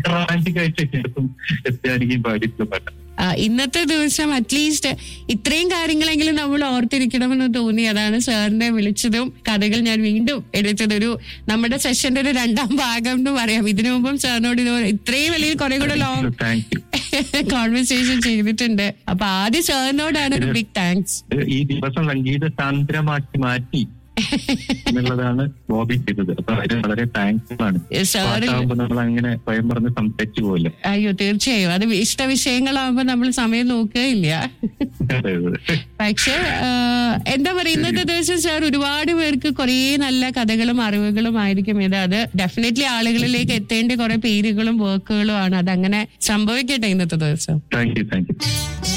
romantic ആയിട്ട് എടുക്കും എത്തിയായിരിക്കും പാടിയിട്ടുള്ള പാട്ട് ആ, ഇന്നത്തെ ദിവസം അറ്റ്ലീസ്റ്റ് ഇത്രയും കാര്യങ്ങളെങ്കിലും നമ്മൾ ഓർത്തിരിക്കണമെന്ന് തോന്നി അതാണ് സാറിനെ വിളിച്ചതും കഥകൾ ഞാൻ വീണ്ടും എടുത്തത് ഒരു നമ്മുടെ സെഷന്റെ ഒരു രണ്ടാം ഭാഗം എന്ന് പറയാം ഇതിനു മുമ്പും സാറിനോട് ഇത് ഇത്രയും വലിയ കുറെ കൂടെ ലോങ് താങ്ക് യു കോൺവെർസേഷൻ ചെയ്തിട്ടുണ്ട് അപ്പൊ ആദ്യം സാറിനോടാണ് ഒരു ബിഗ് താങ്ക്സ് ഈ ദിവസം സംഗീത സാന്ദ്രമാക്കി മാറ്റി എന്നുള്ളതാണ് ബോബി ചെയ്തത് അപ്പൊ അതിന് വളരെ താങ്ക്സ് ആണ് സാറിൽ പാട്ടാകുമ്പോ നമ്മൾ അങ്ങനെ സ്വയം പറഞ്ഞ് സംസാരിച്ചു പോലും അയ്യോ തീർച്ചയായും അത് ഇഷ്ട വിഷയങ്ങളാകുമ്പോ നമ്മൾ സമയം നോക്കുകയില്ല പക്ഷെ എന്താ പറയുക ഇന്നത്തെ ദിവസം സാർ ഒരുപാട് പേർക്ക് കുറേ നല്ല കഥകളും അറിവുകളും ആയിരിക്കും ഇത് അത് ഡെഫിനറ്റ്ലി ആളുകളിലേക്ക് എത്തേണ്ട കുറെ പേരുകളും വർക്കുകളും ആണ് അതങ്ങനെ സംഭവിക്കട്ടെ ഇന്നത്തെ ദിവസം താങ്ക് യു താങ്ക് യു